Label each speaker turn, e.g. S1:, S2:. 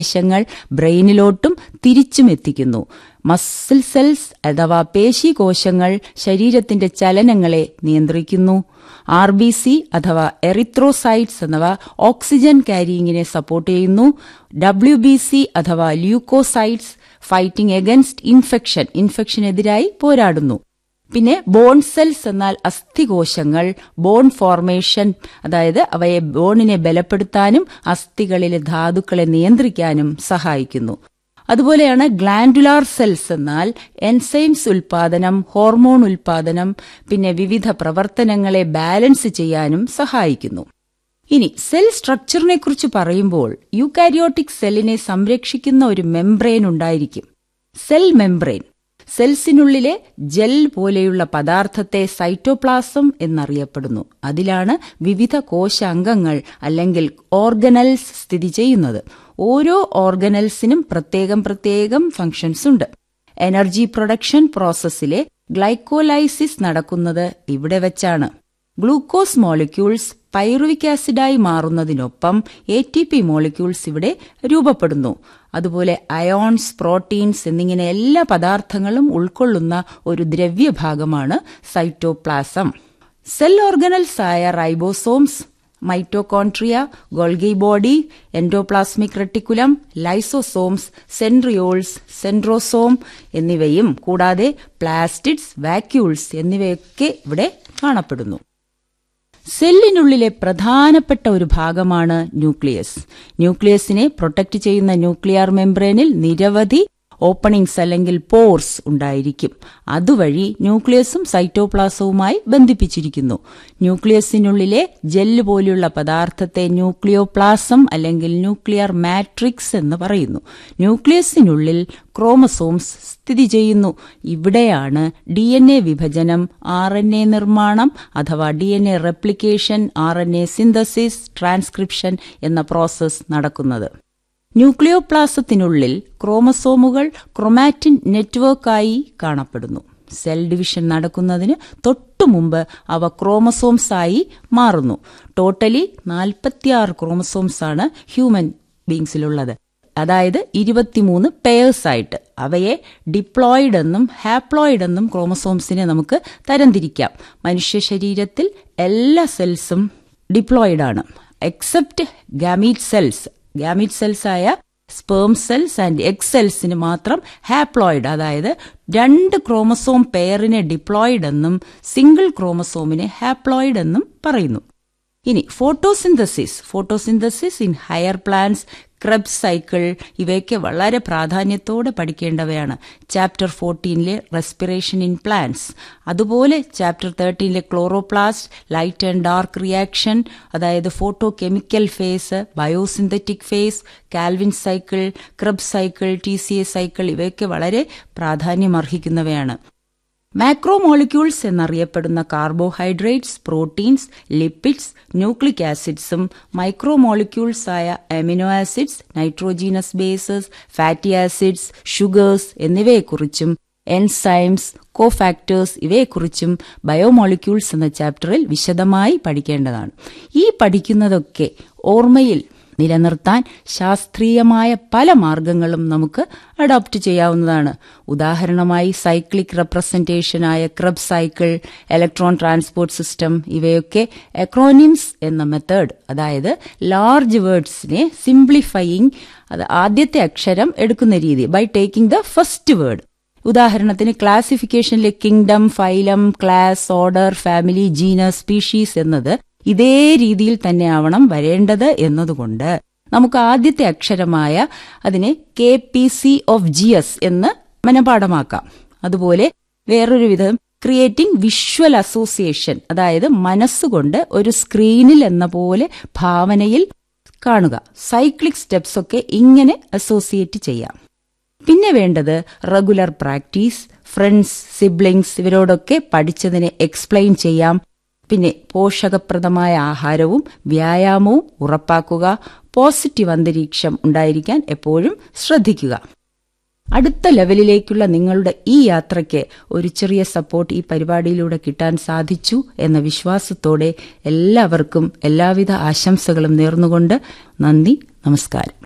S1: സന്ദേശങ്ങൾ ബ്രെയിനിലോട്ടും തിരിച്ചും എത്തിക്കുന്നു മസിൽ സെൽസ് അഥവാ പേശികോശങ്ങൾ ശരീരത്തിന്റെ ചലനങ്ങളെ നിയന്ത്രിക്കുന്നു ആർ ബി സി അഥവാ എറിത്രോസൈറ്റ്സ് അഥവാ ഓക്സിജൻ ക്യാരിയിങ്ങിനെ സപ്പോർട്ട് ചെയ്യുന്നു ഡബ്ല്യു ബി സി അഥവാ ല്യൂക്കോസൈറ്റ്സ് ഫൈറ്റിംഗ് എഗൻസ്റ്റ് ഇൻഫെക്ഷൻ ഇൻഫെക്ഷനെതിരായി പോരാടുന്നു പിന്നെ ബോൺ സെൽസ് എന്നാൽ അസ്ഥികോശങ്ങൾ ബോൺ ഫോർമേഷൻ അതായത് അവയെ ബോണിനെ ബലപ്പെടുത്താനും അസ്ഥികളിലെ ധാതുക്കളെ നിയന്ത്രിക്കാനും സഹായിക്കുന്നു അതുപോലെയാണ് ഗ്ലാൻഡുലാർ സെൽസ് എന്നാൽ എൻസൈംസ് ഉൽപാദനം ഹോർമോൺ ഉൽപാദനം പിന്നെ വിവിധ പ്രവർത്തനങ്ങളെ ബാലൻസ് ചെയ്യാനും സഹായിക്കുന്നു ഇനി സെൽ സ്ട്രക്ചറിനെ കുറിച്ച് പറയുമ്പോൾ യൂകാരിയോട്ടിക് സെല്ലിനെ സംരക്ഷിക്കുന്ന ഒരു മെംബ്രെയിൻ ഉണ്ടായിരിക്കും സെൽ മെംബ്രെയിൻ സെൽസിനുള്ളിലെ ജെൽ പോലെയുള്ള പദാർത്ഥത്തെ സൈറ്റോപ്ലാസം എന്നറിയപ്പെടുന്നു അതിലാണ് വിവിധ കോശാംഗങ്ങൾ അല്ലെങ്കിൽ ഓർഗനൽസ് സ്ഥിതി ചെയ്യുന്നത് ഓരോ ഓർഗനൽസിനും പ്രത്യേകം പ്രത്യേകം ഫങ്ഷൻസ് ഉണ്ട് എനർജി പ്രൊഡക്ഷൻ പ്രോസസ്സിലെ ഗ്ലൈക്കോലൈസിസ് നടക്കുന്നത് ഇവിടെ വെച്ചാണ് ഗ്ലൂക്കോസ് മോളിക്യൂൾസ് പൈറുവിക് ആസിഡായി മാറുന്നതിനൊപ്പം എ ടി പി മോളിക്യൂൾസ് ഇവിടെ രൂപപ്പെടുന്നു അതുപോലെ അയോൺസ് പ്രോട്ടീൻസ് എന്നിങ്ങനെ എല്ലാ പദാർത്ഥങ്ങളും ഉൾക്കൊള്ളുന്ന ഒരു ദ്രവ്യഭാഗമാണ് സൈറ്റോപ്ലാസം സെൽ ഓർഗനൽസ് ആയ ribosomes mitochondria Golgi body endoplasmic reticulum lysosomes centrioles centrosome എന്നിവയും കൂടാതെ പ്ലാസ്റ്റിഡ്സ് വാക്യൂൾസ് എന്നിവയൊക്കെ ഇവിടെ കാണപ്പെടുന്നു സെല്ലിനുള്ളിലെ പ്രധാനപ്പെട്ട ഒരു ഭാഗമാണ് ന്യൂക്ലിയസ് ന്യൂക്ലിയസിനെ പ്രൊട്ടക്ട് ചെയ്യുന്ന ന്യൂക്ലിയർ മെംബ്രെയിനിൽ നിരവധി ഓപ്പണിംഗ്സ് അല്ലെങ്കിൽ പോർസ് ഉണ്ടായിരിക്കും അതുവഴി ന്യൂക്ലിയസും സൈറ്റോപ്ലാസവുമായി ബന്ധിപ്പിച്ചിരിക്കുന്നു ന്യൂക്ലിയസിനുള്ളിലെ ജെല്ല് പോലെയുള്ള പദാർത്ഥത്തെ ന്യൂക്ലിയോപ്ലാസം അല്ലെങ്കിൽ ന്യൂക്ലിയർ മാട്രിക്സ് എന്ന് പറയുന്നു ന്യൂക്ലിയസിനുള്ളിൽ ക്രോമസോംസ് സ്ഥിതി ചെയ്യുന്നു ഇവിടെയാണ് ഡി എൻ എ വിഭജനം ആർ എൻ എ നിർമ്മാണം അഥവാ D N A replication R N A synthesis transcription എന്ന പ്രോസസ് നടക്കുന്നത് ന്യൂക്ലിയോപ്ലാസത്തിനുള്ളിൽ ക്രോമസോമുകൾ ക്രൊമാറ്റിൻ നെറ്റ്വർക്കായി കാണപ്പെടുന്നു സെൽ ഡിവിഷൻ നടക്കുന്നതിന് തൊട്ടു മുമ്പ് അവ ക്രോമസോംസ് ആയി മാറുന്നു ടോട്ടലി നാൽപ്പത്തിയാറ് ക്രോമസോംസ് ആണ് ഹ്യൂമൻ ബീങ്സിലുള്ളത് അതായത് ഇരുപത്തിമൂന്ന് പെയേഴ്സ് ആയിട്ട് അവയെ ഡിപ്ലോയിഡ് എന്നും ഹാപ്ലോയിഡ് എന്നും ക്രോമസോംസിനെ നമുക്ക് തരംതിരിക്കാം മനുഷ്യ ശരീരത്തിൽ എല്ലാ സെൽസും ഡിപ്ലോയിഡ് ആണ് except gamete cells gamete cells ആയ സ്പേം സെൽസ് ആൻഡ് എഗ് സെൽസിന് മാത്രം ഹാപ്ലോയിഡ് അതായത് രണ്ട് ക്രോമസോം പെയറിനെ ഡിപ്ലോയിഡ് എന്നും സിംഗിൾ ക്രോമസോമിനെ ഹാപ്ലോയിഡ് എന്നും പറയുന്നു ഇനി photosynthesis photosynthesis in higher plants Krebs cycle ഇവയൊക്കെ വളരെ പ്രാധാന്യത്തോടെ പഠിക്കേണ്ടവയാണ് ചാപ്റ്റർ ഫോർട്ടീനിലെ റെസ്പിറേഷൻ ഇൻ പ്ലാന്റ്സ് അതുപോലെ ചാപ്റ്റർ തേർട്ടീനിലെ chloroplast light and dark reaction അതായത് photo chemical phase biosynthetic phase Calvin cycle Krebs cycle T C A cycle ഇവയൊക്കെ വളരെ പ്രാധാന്യമർഹിക്കുന്നവയാണ് മാക്രോമോളിക്യൂൾസ് എന്നറിയപ്പെടുന്ന കാർബോഹൈഡ്രേറ്റ്സ് പ്രോട്ടീൻസ് ലിപ്പിഡ്സ് ന്യൂക്ലിക് ആസിഡ്സും മൈക്രോമോളിക്യൂൾസ് ആയ amino acids nitrogenous bases fatty acids sugars എന്നിവയെക്കുറിച്ചും enzymes cofactors ഇവയെക്കുറിച്ചും biomolecules എന്ന ചാപ്റ്ററിൽ വിശദമായി പഠിക്കേണ്ടതാണ് ഈ പഠിക്കുന്നതൊക്കെ ഓർമ്മയിൽ നിലനിർത്താൻ ശാസ്ത്രീയമായ പല മാർഗങ്ങളും നമുക്ക് അഡോപ്റ്റ് ചെയ്യാവുന്നതാണ് ഉദാഹരണമായി സൈക്ലിക് റെപ്രസെന്റേഷനായ Krebs cycle electron transport system ഇവയൊക്കെ എക്രോനിംസ് എന്ന മെത്തേഡ് അതായത് ലാർജ് വേർഡ്സിനെ സിംപ്ലിഫയിങ് അത് ആദ്യത്തെ അക്ഷരം എടുക്കുന്ന രീതി by taking the first word ഉദാഹരണത്തിന് ക്ലാസിഫിക്കേഷനിലെ kingdom phylum class order family genus species എന്നത് ഇതേ രീതിയിൽ തന്നെ ആവണം വരേണ്ടത് എന്നതുകൊണ്ട് നമുക്ക് ആദ്യത്തെ അക്ഷരമായ അതിനെ K P C O F G S എന്ന് മനപാഠമാക്കാം അതുപോലെ വേറൊരു വിധം ക്രിയേറ്റിംഗ് വിഷ്വൽ അസോസിയേഷൻ അതായത് മനസ്സുകൊണ്ട് ഒരു സ്ക്രീനിൽ എന്ന പോലെ ഭാവനയിൽ കാണുക സൈക്ലിക് സ്റ്റെപ്സ് ഒക്കെ ഇങ്ങനെ അസോസിയേറ്റ് ചെയ്യാം പിന്നെ വേണ്ടത് റെഗുലർ പ്രാക്ടീസ് ഫ്രണ്ട്സ് സിബ്ലിങ്സ് ഇവരോടൊക്കെ പഠിച്ചതിനെ എക്സ്പ്ലെയിൻ ചെയ്യാം പിന്നെ പോഷകപ്രദമായ ആഹാരവും വ്യായാമവും ഉറപ്പാക്കുക പോസിറ്റീവ് അന്തരീക്ഷം ഉണ്ടായിരിക്കാൻ എപ്പോഴും ശ്രദ്ധിക്കുക അടുത്ത ലെവലിലേക്കുള്ള നിങ്ങളുടെ ഈ യാത്രയ്ക്ക് ഒരു ചെറിയ സപ്പോർട്ട് ഈ പരിപാടിയിലൂടെ കിട്ടാൻ സാധിച്ചു എന്ന വിശ്വാസത്തോടെ എല്ലാവർക്കും എല്ലാവിധ ആശംസകളും നേർന്നുകൊണ്ട് നന്ദി നമസ്കാരം